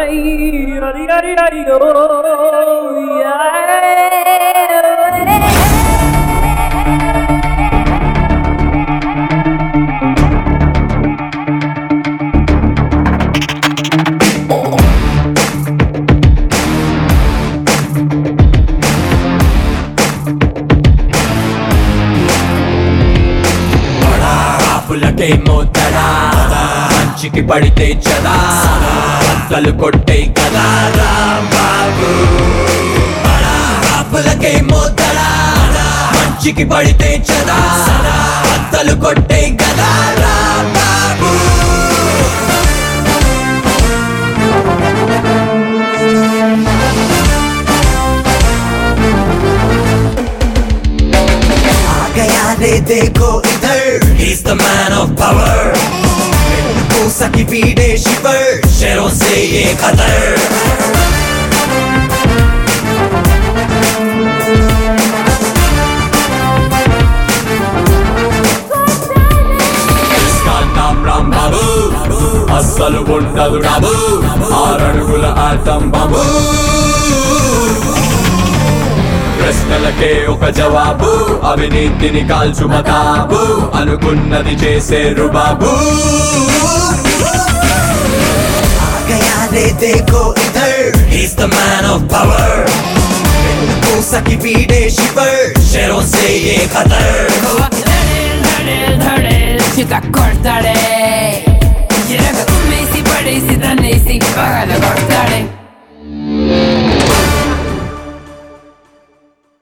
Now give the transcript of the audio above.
పులకేమో తడా మంచికి పడితే చదా బద్దలు కొట్టే కదా రాంబాబు పులకేమో తడా మంచికి పడితే చదా బద్దలు కొట్టే కదా రాంబాబు आ गया रे देखो इधर He's the man of power को सकी पीड़े शिवर शेरों से ये खतर इसका नाम राम बाबू అస్సలు ఉండదు రాబు ఆరడుగుల ఆటం బాబు ప్రశ్నలకే ఒక జవాబు అవినీతిని కాల్చు మతాబు అనుకున్నది చేసేరు బాబు गया रे देखो इधर He's the man of power को सकी पीड़े शिवर शेरों से ये खतर धड़े धड़े चिता cortare Quiero que tú me si parece tan easy Págalo cortare